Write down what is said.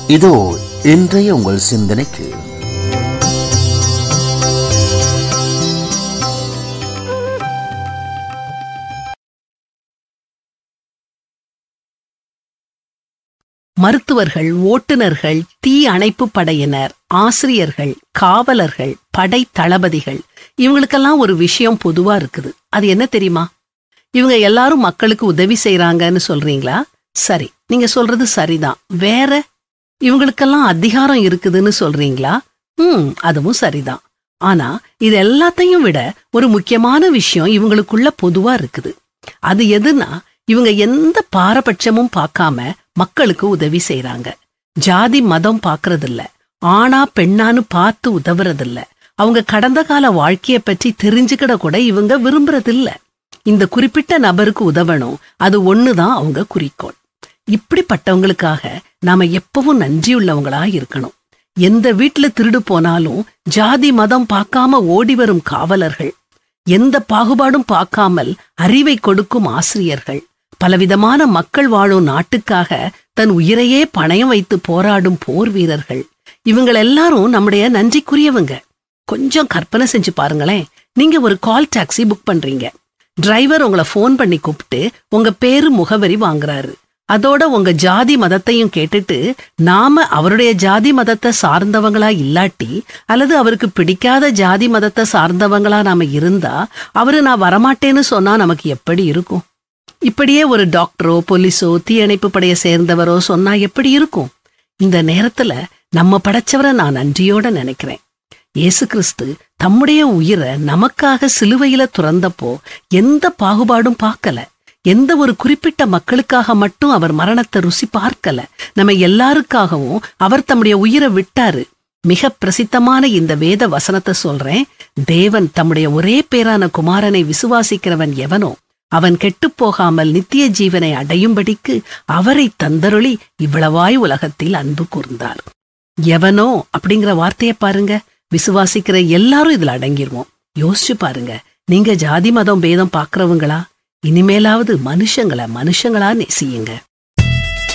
இதோ இன்றைய உங்கள் சிந்தனைக்கு மருத்துவர்கள் ஓட்டுநர்கள் தீ அணைப்பு படையினர் ஆசிரியர்கள் காவலர்கள் படை தளபதிகள் இவங்களுக்கெல்லாம் ஒரு விஷயம் பொதுவா இருக்குது அது என்ன தெரியுமா இவங்க எல்லாரும் மக்களுக்கு உதவி செய்றாங்கன்னு சொல்றீங்களா சரி நீங்க சொல்றது சரிதான் வேற இவங்களுக்கெல்லாம் அதிகாரம் இருக்குதுன்னு சொல்றீங்களா ம் அதுவும் சரிதான் ஆனா இது எல்லாத்தையும் விட ஒரு முக்கியமான விஷயம் இவங்களுக்குள்ள பொதுவா இருக்குது அது எதுனா இவங்க எந்த பாரபட்சமும் பார்க்காம மக்களுக்கு உதவி செய்றாங்க ஜாதி மதம் பார்க்கறதில்ல ஆணா பெண்ணான்னு பார்த்து உதவுறதில்ல அவங்க கடந்த கால வாழ்க்கைய பற்றி தெரிஞ்சுக்கிட கூட இவங்க விரும்புறதில்ல இந்த குறிப்பிட்ட நபருக்கு உதவணும் அது ஒண்ணுதான் அவங்க குறிக்கோள் இப்படிப்பட்டவங்களுக்காக நாம எப்பவும் நன்றியுள்ளவங்களா இருக்கணும் எந்த வீட்டுல திருடு போனாலும் ஜாதி மதம் பார்க்காம ஓடி வரும் காவலர்கள் எந்த பாகுபாடும் பார்க்காமல் அறிவை கொடுக்கும் ஆசிரியர்கள் பலவிதமான மக்கள் வாழும் நாட்டுக்காக தன் உயிரையே பணயம் வைத்து போராடும் போர் வீரர்கள் இவங்க எல்லாரும் நம்முடைய நன்றிக்குரியவங்க கொஞ்சம் கற்பனை செஞ்சு பாருங்களேன் நீங்க ஒரு கால் டாக்ஸி புக் பண்றீங்க டிரைவர் உங்களை ஃபோன் பண்ணி கூப்பிட்டு உங்க பேரு முகவரி வாங்குறாரு அதோட உங்க ஜாதி மதத்தையும் கேட்டுட்டு நாம அவருடைய ஜாதி மதத்தை சார்ந்தவங்களா இல்லாட்டி அல்லது அவருக்கு பிடிக்காத ஜாதி மதத்தை சார்ந்தவங்களா நாம இருந்தா அவரு நான் வரமாட்டேன்னு சொன்னா நமக்கு எப்படி இருக்கும் இப்படியே ஒரு டாக்டரோ போலீஸோ தீயணைப்பு படைய சேர்ந்தவரோ சொன்னா எப்படி இருக்கும் இந்த நேரத்துல நம்ம படைச்சவரை நான் நன்றியோட நினைக்கிறேன் இயேசு கிறிஸ்து தம்முடைய உயிரை நமக்காக சிலுவையில துறந்தப்போ எந்த பாகுபாடும் பார்க்கல எந்த ஒரு குறிப்பிட்ட மக்களுக்காக மட்டும் அவர் மரணத்தை ருசி பார்க்கல நம்ம எல்லாருக்காகவும் அவர் தம்முடைய உயிரை விட்டாரு மிக பிரசித்தமான இந்த வேத வசனத்தை சொல்றேன் தேவன் தம்முடைய ஒரே பேரான குமாரனை விசுவாசிக்கிறவன் எவனோ அவன் கெட்டுப் போகாமல் நித்திய ஜீவனை அடையும்படிக்கு அவரை தந்தருளி இவ்வளவாய் உலகத்தில் அன்பு கூர்ந்தார் எவனோ அப்படிங்கிற வார்த்தைய பாருங்க விசுவாசிக்கிற எல்லாரும் இதுல அடங்கிருவோம் யோசிச்சு பாருங்க நீங்க ஜாதி மதம் பேதம் பாக்குறவங்களா இனிமேலாவது மனுஷங்கள மனுஷங்களா நேசியுங்க